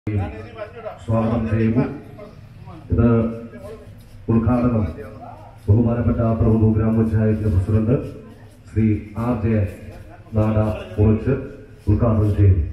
സ്വാഗതം ചെയ്യുന്നു ഇത് ഉദ്ഘാടനം ബഹുമാനപ്പെട്ട പ്രഭു ഗ്രാമപഞ്ചായത്ത് പ്രസിഡന്റ് ശ്രീ ആർ ജെ നാട കുറിച്ച് ഉദ്ഘാടനം ചെയ്യുന്നു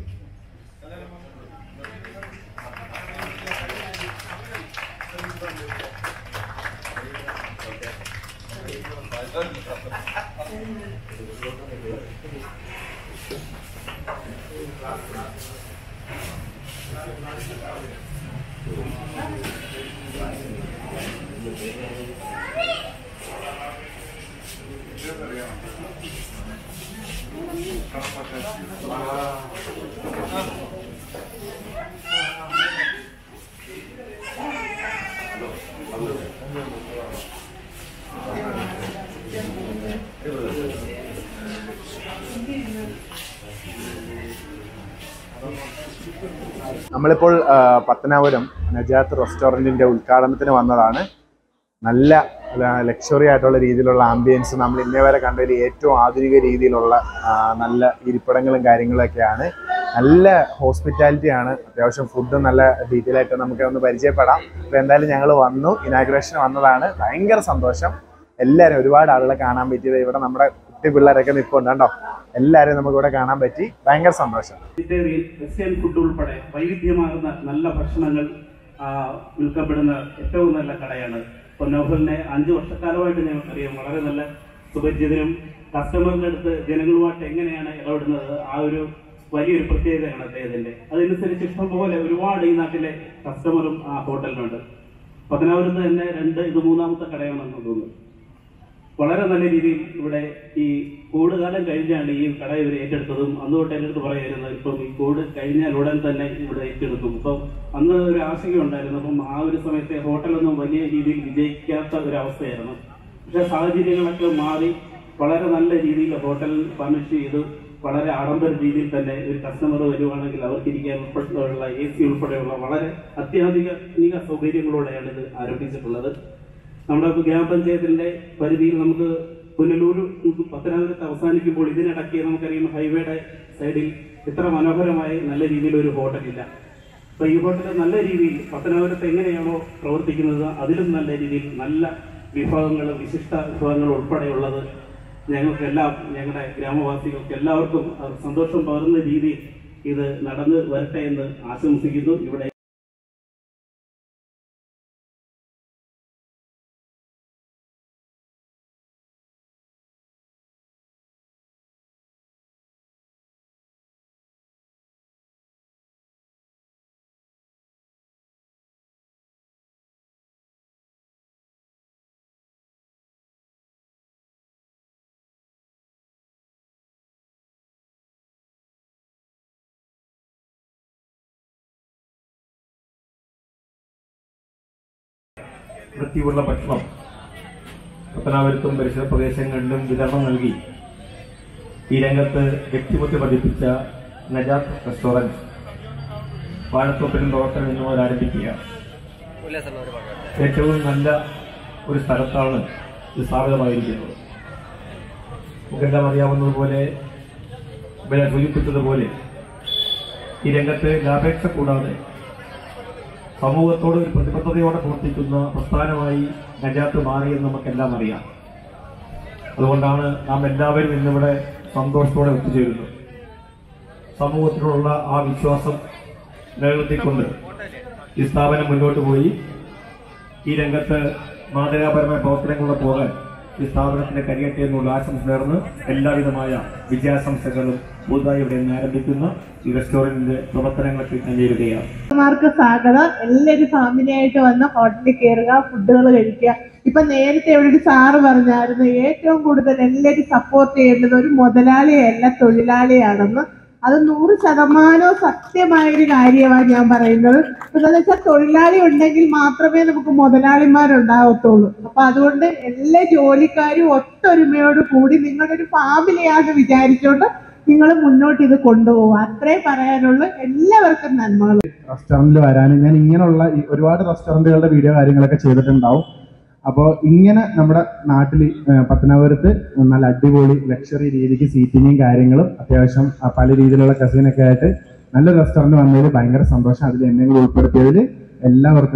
നമ്മളിപ്പോൾ ആ, പത്തനാപുരം നജാത്ത് റെസ്റ്റോറൻറ്റിൻ്റെ ഉദ്ഘാടനത്തിന് വന്നതാണ് നല്ല ലക്ഷറി ആയിട്ടുള്ള രീതിയിലുള്ള ആംബിയൻസ് നമ്മൾ ഇന്നേ വരെ കണ്ടതിൽ ഏറ്റവും ആധുനിക രീതിയിലുള്ള ആ, നല്ല ഇരിപ്പിടങ്ങളും കാര്യങ്ങളൊക്കെയാണ് നല്ല ഹോസ്പിറ്റാലിറ്റി ആണ് അത്യാവശ്യം ഫുഡ് നല്ല ഡീറ്റെയിൽ ആയിട്ട് നമുക്ക് ഒന്ന് പരിചയപ്പെടാം അപ്പോൾ എന്തായാലും ഞങ്ങൾ വന്നു ഇനാഗ്രേഷൻ വന്നതാണ് ഭയങ്കര സന്തോഷം എല്ലാവരും ഒരുപാട് ആളുകളെ കാണാൻ പറ്റിയത് ഇവിടെ നമ്മുടെ കുട്ടി പിള്ളേരൊക്കെ നിൽപ്പുണ്ട് കേട്ടോ എല്ലാവരെയും നമുക്ക് ഇവിടെ കാണാൻ പറ്റി ഭയങ്കര സന്തോഷം വെജിറ്റേറിയൻ വെസ്റ്റേൺ ഫുഡ് ഉൾപ്പെടെ വൈവിധ്യമാർന്ന നല്ല ഭക്ഷണങ്ങൾ ആ, വിൽക്കപ്പെടുന്ന ഏറ്റവും നല്ല കടയാണ് ഇപ്പോൾ നൗഫലിനെ അഞ്ച് വർഷക്കാലമായിട്ട് ഞങ്ങൾക്കറിയാം വളരെ നല്ല സുപരിചിതനും കസ്റ്റമറിന്റെ അടുത്ത് ജനങ്ങളുമായിട്ട് എങ്ങനെയാണ് ഇടപെടുന്നത് ആ ഒരു വലിയൊരു പ്രത്യേകതയാണ് അദ്ദേഹത്തിന്റെ അതനുസരിച്ച് ഇഷ്ടംപോലെ ഒരുപാട് ഈ നാട്ടിലെ കസ്റ്റമറും ആ ഹോട്ടലിനുണ്ട് പത്തനാപുരത്ത് തന്നെ രണ്ട് ഇത് മൂന്നാമത്തെ കടയാണെന്ന് തോന്നുന്നു വളരെ നല്ല രീതിയിൽ ഇവിടെ ഈ കോവിഡ് കാലം കഴിഞ്ഞാണ് ഈ കട ഇവർ ഏറ്റെടുത്തതും അന്ന് തൊട്ട് എൻ്റെ അടുത്ത് പറയായിരുന്നു ഇപ്പം ഈ കോവിഡ് കഴിഞ്ഞാൽ ഉടൻ തന്നെ ഇവിടെ ഏറ്റെടുക്കും അപ്പം അന്ന് ഒരു ആശങ്ക ഉണ്ടായിരുന്നു അപ്പം ആ ഒരു സമയത്തെ ഹോട്ടലൊന്നും വലിയ രീതിയിൽ വിജയിക്കാത്ത ഒരു അവസ്ഥയായിരുന്നു പക്ഷെ സാഹചര്യങ്ങളൊക്കെ മാറി വളരെ നല്ല രീതിയിൽ ഹോട്ടൽ ഫർണിഷ് ചെയ്ത് വളരെ ആഡംബര രീതിയിൽ തന്നെ ഒരു കസ്റ്റമർ വരുവാണെങ്കിൽ അവർക്ക് ഇരിക്കാൻ ഉൾപ്പെടെയുള്ള എ സി ഉൾപ്പെടെയുള്ള വളരെ അത്യാധുനിക സൗകര്യങ്ങളോടെയാണ് ഇത് ആരംഭിച്ചിട്ടുള്ളത് നമ്മുടെ ഗ്രാമപഞ്ചായത്തിന്റെ പരിധിയിൽ നമുക്ക് പുനലൂർ പത്തനാപുരത്ത് അവസാനിക്കുമ്പോൾ ഇതിനിടയ്ക്ക് നമുക്കറിയാം ഹൈവേയുടെ സൈഡിൽ ഇത്ര മനോഹരമായ നല്ല രീതിയിൽ ഒരു ഹോട്ടലില്ല അപ്പൊ ഈ ഹോട്ടൽ നല്ല രീതിയിൽ പത്തനാപുരത്ത് എങ്ങനെയാണോ പ്രവർത്തിക്കുന്നത് അതിലും നല്ല രീതിയിൽ നല്ല വിഭവങ്ങൾ വിശിഷ്ട വിഭവങ്ങൾ ഉൾപ്പെടെയുള്ളത് ഞങ്ങൾക്കെല്ലാം ഞങ്ങളുടെ ഗ്രാമവാസികൾക്ക് എല്ലാവർക്കും അത് സന്തോഷം പകർന്ന രീതിയിൽ ഇത് നടന്നു വരട്ടെ എന്ന് ആശംസിക്കുന്നു ഇവിടെ വൃത്തിയുള്ള ഭക്ഷണം പത്തനാപുരത്തും പരിസര പ്രദേശങ്ങളിലും വിതരണം നൽകി ഈ രംഗത്ത് വ്യക്തിമുദ്ര പതിപ്പിച്ച നജാത്ത് റെസ്റ്റോറന്റ് വാഴത്തോപ്പിലും പ്രവർത്തനം ഇന്ന് മുതൽ ആരംഭിക്കുകയാണ് ഏറ്റവും നല്ല ഒരു സ്ഥലത്താണ് ഇത് സ്ഥാപിതമായിരിക്കുന്നത് നമുക്കെല്ലാം അറിയാവുന്നതുപോലെ ഇവിടെ സൂചിപ്പിച്ചതുപോലെ ഈ രംഗത്ത് ലാഭേക്ഷ കൂടാതെ സമൂഹത്തോട് ഒരു പ്രതിബദ്ധതയോടെ പ്രവർത്തിക്കുന്ന പ്രസ്ഥാനമായി നജാത്ത് മാറിയെന്ന് നമുക്കെല്ലാം അറിയാം അതുകൊണ്ടാണ് നാം എല്ലാവരും ഇന്നിവിടെ സന്തോഷത്തോടെ ഒത്തുചേരുന്നത് സമൂഹത്തിനോടുള്ള ആ വിശ്വാസം നിലനിർത്തിക്കൊണ്ട് ഈ സ്ഥാപനം മുന്നോട്ട് പോയി ഈ രംഗത്ത് മാതൃകാപരമായ പ്രവർത്തനങ്ങളിലൂടെ പോകാൻ ഈ സ്ഥാപനത്തിന്റെ കരിയട്ടെ എന്നുള്ള ആശംസ നേർന്ന് എല്ലാവിധമായ വിജയാശംസകളും പുതുതായി ഇവിടെ നിന്ന് ആരംഭിക്കുന്ന ഈ റെസ്റ്റോറന്റിന്റെ പ്രവർത്തനങ്ങൾക്ക് നേരിടുകയാണ് മാർക്ക് സ്വാഗതം എല്ലാവരും ഫാമിലി ആയിട്ട് വന്ന് ഹോട്ടലിൽ കയറുക ഫുഡുകൾ കഴിക്കുക ഇപ്പൊ നേരത്തെ ഇവിടെ ഒരു സാറ് പറഞ്ഞായിരുന്നു ഏറ്റവും കൂടുതൽ എല്ലാവരും സപ്പോർട്ട് ചെയ്യേണ്ടത് ഒരു മുതലാളിയല്ല തൊഴിലാളിയാണെന്ന് അത് നൂറ് ശതമാനവും സത്യമായൊരു കാര്യമാണ് ഞാൻ പറയുന്നത് എന്താണെന്ന് വെച്ചാൽ തൊഴിലാളി ഉണ്ടെങ്കിൽ മാത്രമേ നമുക്ക് മുതലാളിമാരുണ്ടാവത്തുള്ളൂ അപ്പൊ അതുകൊണ്ട് എല്ലാ ജോലിക്കാരും ഒത്തൊരുമയോട് കൂടി നിങ്ങളൊരു ഫാമിലിയാണെന്ന് വിചാരിച്ചുകൊണ്ട് നിങ്ങൾ മുന്നോട്ട് ഇത് കൊണ്ടുപോകുക അത്രേ പറയാനുള്ളൂ എല്ലാവർക്കും നന്മകൾ റെസ്റ്റോറൻറ്റിൽ വരാൻ ഞാൻ ഇങ്ങനെയുള്ള ഈ ഒരുപാട് റെസ്റ്റോറൻറ്റുകളുടെ വീഡിയോ കാര്യങ്ങളൊക്കെ ചെയ്തിട്ടുണ്ടാവും അപ്പോൾ ഇങ്ങനെ നമ്മുടെ നാട്ടിൽ പത്തനാപുരത്ത് നല്ല അടിപൊളി ലക്ഷറി രീതിക്ക് സീറ്റിങ്ങും കാര്യങ്ങളും അത്യാവശ്യം ആ, പല രീതിയിലുള്ള കസിനൊക്കെ ആയിട്ട് നല്ലൊരു റെസ്റ്റോറന്റ് വന്നതിൽ ഭയങ്കര സന്തോഷം അതിൽ എന്നെ കൂടി ഉൾപ്പെടുത്തിയതിൽ എല്ലാവർക്കും